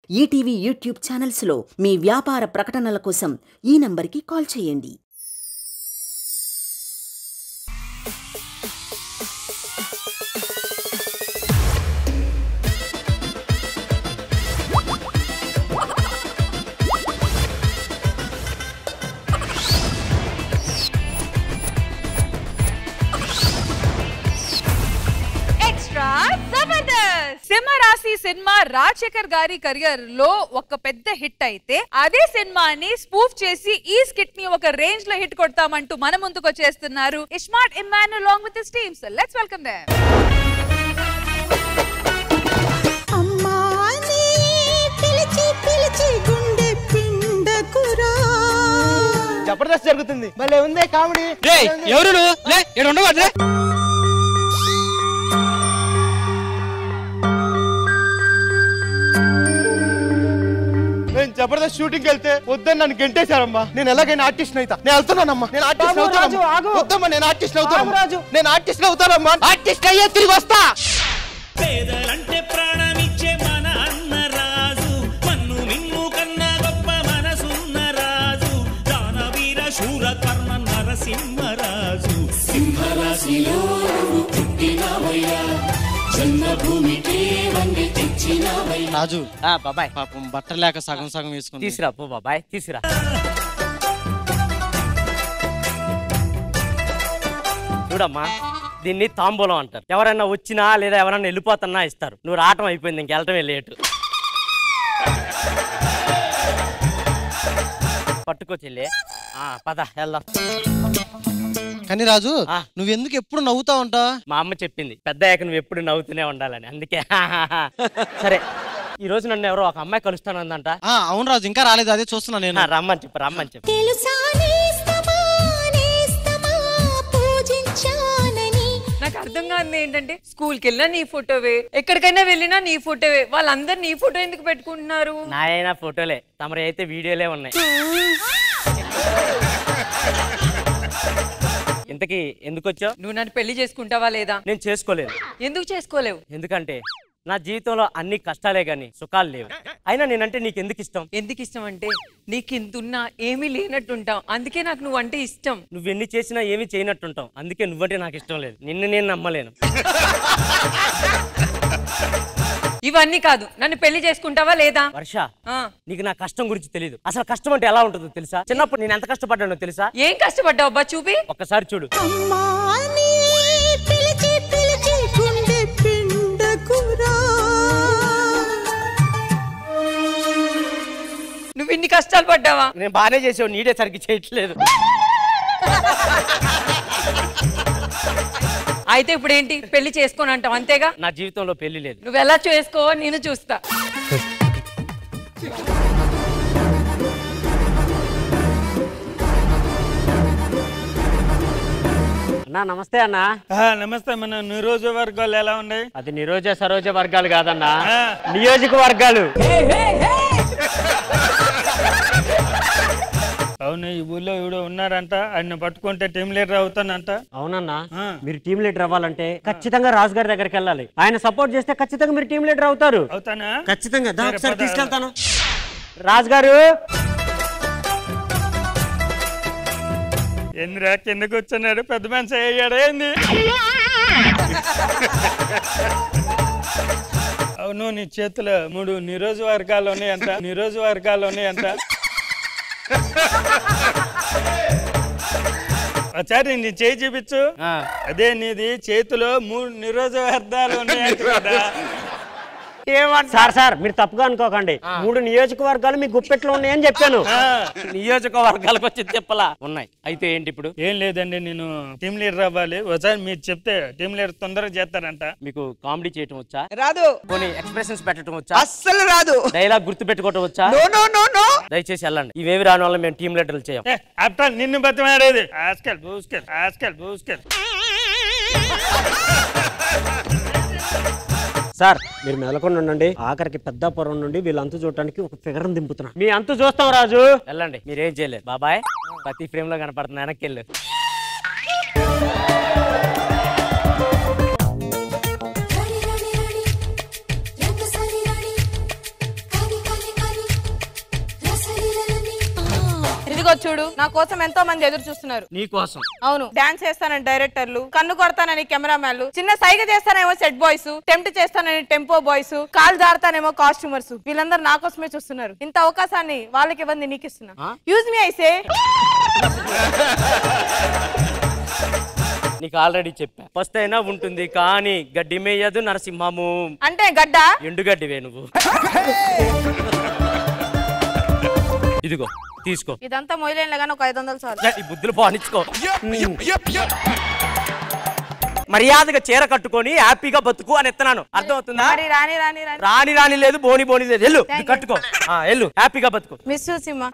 ETV YouTube ఛానల్స్లో మీ వ్యాపార ప్రకటనల కోసం ఈ నంబర్కి కాల్ చేయండి ఎక్స్ట్రా జబర్దస్త్ సింహరాశి సినిమా రాజశేఖర్ గారి కెరియర్ లో ఒక పెద్ద హిట్ అయితే అదే సినిమాని స్పూఫ్ చేసి ఈ స్కిట్ ని ఒక రేంజ్ లో హిట్ కొడతామంటూ మన ముందుకు వచ్చేస్తున్నారు ఇస్మార్ట్ ఇమ్మాన్ along with his teams let's welcome them అమ్మాని పిలిచి పిలిచి గుండె పిండకురా జబర్దస్త్ జరుగుతుంది భలే ఉంది కామెడీ రేయ్ ఎవరు నువ్వు లే ఇక్కడ ఉండవద్దు రే నేను జబర్దస్త్ షూటింగ్ వెళ్తే వద్దని నన్ను గెంటేశారమ్మా నేను ఎలాగైనా ఆర్టిస్ట్ అవుతా నేను వెళ్తున్నానమ్మా నేను ఆర్టిస్ట్ బాబు, రాజు, ఆగు. అవుతాను వద్దమ్మా నేను ఆర్టిస్ట్ అవుతాను ఆగు, రాజు. నేను ఆర్టిస్ట్ అవుతానమ్మా ఆర్టిస్ట్ అయ్యే తిరిగి వస్తా పేదలంటే ప్రాణమిచ్చే మన అన్న రాజు మన్ను మిన్ను కన్నా గొప్ప మనసున్న రాజు దానవీర శూర కర్ణ నరసింహరాజు సింహరాశిలో నువ్వు పుట్టినవయ్యా జన్మభూమికే వంగి తెచ్చినవయ్యా రాజు ఆ బాబాయ్ పాపం బట్టలు లేక సగం సగం వేసుకుంది తీసురా పో బాబాయ్ తీసురా చూడమ్మా దీన్ని తాంబూలం అంటారు ఎవరైనా వచ్చినా లేదా ఎవరైనా వెళ్ళిపోతున్నా ఇస్తారు నువ్వు రావటం అయిపోయింది ఇంకెళ్ళటమే లేటు పట్టుకో చెల్లి ఆ, పద వెళ్దాం కానీ రాజు ఆ. నువ్వెందుకు ఎప్పుడు నవ్వుతా ఉంటావు మా అమ్మ చెప్పింది పెద్ద అయ్యాక నువ్వు ఎప్పుడు నవ్వుతూనే ఉండాలని అందుకే సరే ఈ రోజు నన్ను ఎవరో ఒక అమ్మాయి కలుస్తానందంట ఆ అవును రాజు ఇంకా రాలేదు అదే చూస్తున్నా నేను ఆ, రమ్మని చెప్పు రమ్మని చెప్పు తెలుసా నేస్తమా నేస్తమా పూజించానని నాకు అర్థం కాదు ఏంటంటే స్కూల్కి వెళ్ళినా నీ ఫోటోవే ఎక్కడికైనా వెళ్ళినా నీ ఫోటోవే వాళ్ళందరు నీ ఫోటో ఎందుకు పెట్టుకుంటున్నారు నాయన ఫోటోలే తమరు అయితే వీడియోలే ఉన్నాయి ఇంతకీ ఎందుకు వచ్చావు నువ్వు నన్ను పెళ్లి చేసుకుంటావా లేదా నేను చేసుకోలేదు ఎందుకు చేసుకోలేవు ఎందుకంటే నా జీవితంలో అన్ని కష్టాలే గాని సుఖాలు లేవు అయినా నేనంటే నీకు ఎందుకు ఇష్టం ఎందుకు ఇష్టం అంటే నీకు ఇంతున్నా ఏమీ లేనట్టుంటావు అందుకే నాకు నువ్వు అంటే ఇష్టం నువ్వు ఎన్ని చేసినా ఏమీ చేయనట్టుంటావు అందుకే నువ్వంటే నాకు ఇష్టం లేదు నిన్ను నేను నమ్మలేను ఇవన్నీ కాదు నన్ను పెళ్లి చేసుకుంటావా లేదా వర్ష ఆ, నీకు నా కష్టం గురించి తెలియదు అసలు కష్టం అంటే ఎలా ఉంటుందో తెలుసా చిన్నప్పుడు నేను ఎంత కష్టపడ్డానో తెలుసా ఏం కష్టపడ్డావు అబ్బా చూపి ఒక్కసారి చూడు అమ్మాని పిలిచి పిలిచి గుండె పిండకురా నువ్వు ఇన్ని కష్టాలు పడ్డావా నేను బాగానే చేసావు నీడే సరిగ్గా చేయట్లేదు అయితే ఇప్పుడు ఏంటి పెళ్లి చేసుకొని అంటావు అంతేగా నా జీవితంలో పెళ్లి లేదు నువ్వు ఎలా చేసుకో నేను చూస్తా అన్నా నమస్తే అన్నా ఆ, నమస్తే మన నియోజకవర్గాలు ఎలా ఉన్నాయి అది నిరోజ సరోజ వర్గాలు కాదన్నా ఆ. నియోజకవర్గాలు అవును ఈ ఊళ్ళో ఎవడో ఉన్నారంట ఆయన పట్టుకుంటే టీం లీడర్ అవుతానంట అవునన్నా ఆ. మీరు టీం లీడర్ అవ్వాలంటే ఖచ్చితంగా రాజు గారి దగ్గరికి వెళ్ళాలి ఆయన సపోర్ట్ చేస్తే ఖచ్చితంగా మీరు టీం లీడర్ అవుతారు అవుతానా ఖచ్చితంగా దా సరే, ఒకసారి పద. తీసుకెళ్తాను రాజు గారు ఎందురా కిందకు వచ్చాడు పెద్ద మనిషి అయ్యాడు ఏంది అవును నీ చేతిలో మూడు నిరోజకవర్గాలు ఉన్నాయంట నిరోజకవర్గాలు ఉన్నాయంట ఒకసారి నీ చేయి చూపించు ఆ. అదే నీది చేతిలో మూడు నిరోజకవర్గాలు ఉన్నాయంట కదా సార్ సార్ మీరు తప్పుగా అనుకోకండి మూడు నియోజకవర్గాలు మీ గుప్పెట్లో ఉన్నాయని చెప్పాను ఆ. నియోజకవర్గాలకు వచ్చి చెప్పలా ఉన్నాయి అయితే ఏంటి ఇప్పుడు ఏం లేదండి నేను టీం లీడర్ అవ్వాలి ఒకసారి మీరు చెప్తే టీం లీడర్ తొందరగా చేస్తారంట మీకు కామెడీ చేయటం వచ్చా రాదు కొన్ని ఎక్స్ప్రెషన్స్ పెట్టడం వచ్చా అస్సలు రాదు డైలాగ్ గుర్తు పెట్టుకోవటం వచ్చా నో నో నో నో దయచేసి వెళ్ళండి ఇవేవి రాని వల్ల మేము టీం లీడర్లు చేయం ఏ, అట్లా నిన్ను బతిమాడేది ఆస్కెల్ బూస్కెల్ ఆస్కెల్ బూస్కెల్ సార్ మీరు మెలకొని ఉండండి ఆఖరికి పెద్దాపురం నుండి వీళ్ళ అంతు చూడటానికి ఒక ఫిగర్ దింపుతున్నా మీ అంతు చూస్తాం రాజు వెళ్ళండి మీరేం చేయలేదు బాబాయ్ ప్రతి ఫ్రేమ్ లో కనపడుతుంది వెనక్కి వెళ్ళు రాణి రాణి రాణి రంగసాని రాణి కాని కాని ఇదిగో చూడు నా కోసం ఎంతో మంది ఎదురు చూస్తున్నారు నీ కోసం అవును డాన్స్ చేస్తానని డైరెక్టర్లు కన్ను కొడతానని కెమెరామ్యాన్లు చిన్న సైగ చేస్తానేమో సెట్ బాయ్స్ టెంప్ట్ చేస్తానని టెంపో బాయ్స్ కాల్ జారుతానేమో కాస్ట్యూమర్స్ వీళ్ళందరూ నా కోసమే చూస్తున్నారు ఇంత అవకాశాన్ని వాళ్ళకి ఇవ్వండి నీకు ఇస్తున్నా యూజ్ మీ ఐసే నీకు ఆల్రెడీ చెప్పా ఫస్ట్ అయినా ఉంటుంది కానీ గడ్డి మేయదు నరసింహము అంటే గడ్డ ఎండుగడ్డివే నువ్వు ఇదిగో తీసుకో ఇదంతా మొయలేనులే కానీ ఒక ఐదు వందలు చాలు ఈ బుద్ధులు పానించుకో మర్యాదగా చీర కట్టుకొని హ్యాపీగా బతుకు అని ఎత్తనాను అర్థమవుతుందా మరి రాని రాని రాని రాని రాని లేదు బోని బోని లేదు ఎల్లు ఇది కట్టుకో ఆ, ఎల్లు హ్యాపీగా బతుకు మిస్ చూసిమ్మా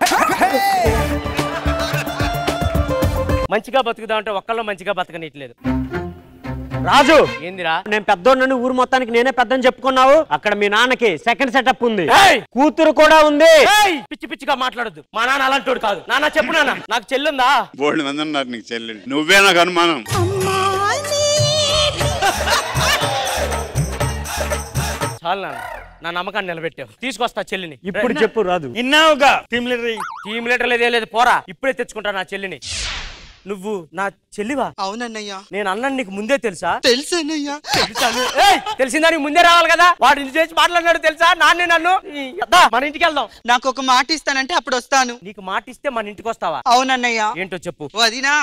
మంచిగా బతుకుదా అంటే ఒక్కళ్ళు మంచిగా బతకనీయట్లేదు రాజు ఏందిరా నేను పెద్దోడిని ఊరు మొత్తానికి నేనే పెద్దని చెప్పుకున్నావు అక్కడ మీ నాన్నకి సెకండ్ సెటప్ ఉంది ఏయ్! కూతురు కూడా ఉంది ఏయ్! పిచ్చి పిచ్చిగా మాట్లాడద్దు మా నాన్న అలాంటోడు కాదు నాన్న చెప్పు నాన్న నాకు చెల్లుందా బోల్డ్ మంది ఉన్నారు నీకు చెల్లెలు నువ్వే నాకు అనుమానం చాలు నాన్న నా నమ్మకాన్ని నిలబెట్టావు తీసుకొస్తా చెల్లిని ఇప్పుడు చెప్పు రాదు విన్నావుగా టీమ్ లీడర్ టీమ్ లీటర్ లేదే లేదు పోరా ఇప్పుడే తెచ్చుకుంటా నా చెల్లిని నువ్వు నా చెల్లివా అవునన్నయ్యా నేను అన్నాను నీకు ముందే తెలుసా తెలుసన్నయ్యా ఏయ్, తెలిసిందా నీకు ముందే రావాలి కదా వాడు ఇంటి చేసి మాట్లాడినాడు తెలుసా నాన్నే నన్ను ఈ, దా, మన ఇంటికి వెళ్దాం నాకు ఒక మాట ఇస్తానంటే అప్పుడు వస్తాను నీకు మాట ఇస్తే మన ఇంటికి వస్తావా అవునన్నయ్యా ఏంటో చెప్పు వదినా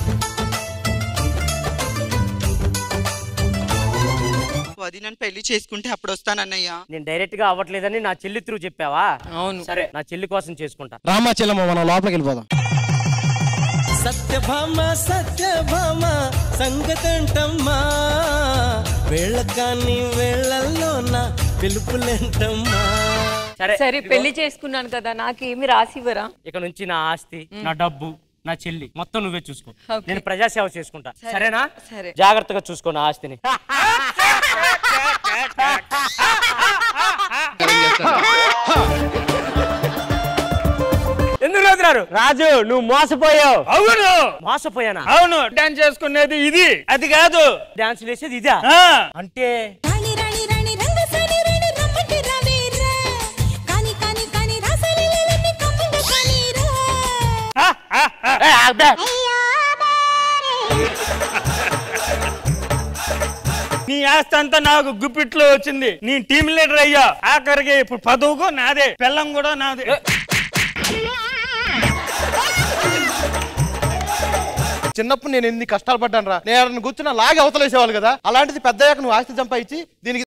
వదినని పెళ్లి చేసుకుంటే అప్పుడు వస్తానన్నయ్యా నేను డైరెక్ట్ గా అవ్వట్లేదని నా చెల్లి త్రూ చెప్పావా అవును సరే నా చెల్లి కోసం చేసుకుంటా రామా చెల్లమ్మ మనం లోపలికి వెళ్ళిపోదాం సత్యభామ సత్యభామ సంగతంటమ్మా వెళ్ళకాని వెళ్ళల్లో నా పిలుపులేంటమ్మా సరే సరే పెళ్లి చేసుకున్నాను కదా నాకేమి రాసివ్వరా ఇక నుంచి నా ఆస్తి నా డబ్బు నా చెల్లి మొత్తం నువ్వే చూసుకో నేను ప్రజాసేవ చేసుకుంటా సరేనా సరే. జాగ్రత్తగా చూసుకో నా ఆస్తిని ఎందుకు నవ్వుతున్నారు రాజు నువ్వు మోసపోయావు అవును మోసపోయానా అవును డాన్స్ చేసుకునేది ఇది అది కాదు డాన్స్ వేసేది ఇదా ఆ, అంటే రాణి రాణి రాణి రంగసాని రాణి రమ్మంటే రావేరా కాని కాని కాని రాసలీలన్నీ కమ్మంగా కానీరా ఏయ్, ఆగ్బే. నీ ఆస్తి అంతా నాకు గుప్పిట్లో వచ్చింది నీ టీమ్ లీడర్ అయ్యా ఆఖరికి ఇప్పుడు పదవుకు నాదే పిల్లం కూడా నాదే చిన్నప్పుడు నేను ఎన్ని కష్టాలు పడ్డాను రా నేను ఎవరిని కూర్చున్నా లాగే అవతలేసేవాళ్ళు కదా అలాంటిది పెద్దయ్యాక నువ్వు ఆస్తి సంపాదించి దీనికి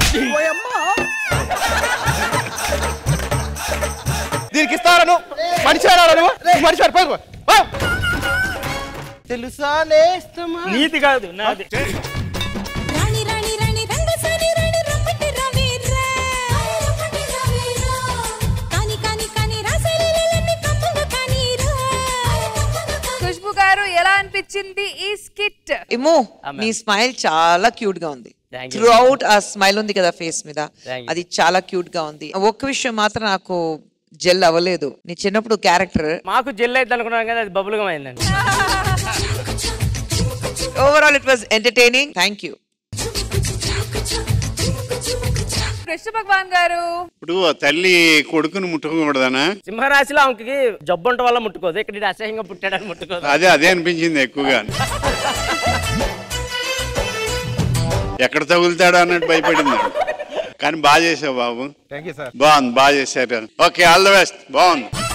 దీనికి ఇస్తారా నువ్వు మనిషి నువ్వు నువ్వు మనిషి వాడు, పో, పో. తెలుసా నేస్తమా నీతి కాదు నాది రాణి రాణి రాణి రంగసాని రాణి రమ్మంటే రావేరా రమ్మంటే రావేరా కాని కాని కాని రాసలీలన్నీ కమ్మంగా కానీరా ఖుష్బు గారు ఎలా అనిపించింది ఈ స్కిట్ ఏమో నీ స్మైల్ చాలా క్యూట్ గా ఉంది Thank you. త్రూ అవుట్ ఆ స్మైల్ ఉంది కదా ఫేస్ మీద Thank you. అది చాలా క్యూట్ గా ఉంది ఒక్క విషయం మాత్రం నాకు జెల్ అవ్వలేదు నీ చిన్నప్పుడు క్యారెక్టర్ మాకు జెల్ అయితే అనుకున్నాం కదా అది బబుల్గా అయిందండి overall it was entertaining thank you Krishna Bhagavan garu ఇప్పుడు ఆ తల్లి కొడుకుని ముట్టుకోకూడదనా సింహరాశిలో ఆమెకి జబ్బు ఉండటం వల్ల ముట్టుకోదు ఇక్కడ ఈడు అసహ్యంగా పుట్టాడని ముట్టుకోదు అదే అదే అనిపించింది ఎక్కువగా ఎక్కడ తగులుతాడో అన్నట్టు భయపడింది కానీ బాగా చేసావు బాబు థ్యాంక్ యూ సార్ బాగుంది బాగా చేశారు ఓకే ఆల్ ద బెస్ట్ బాగుంది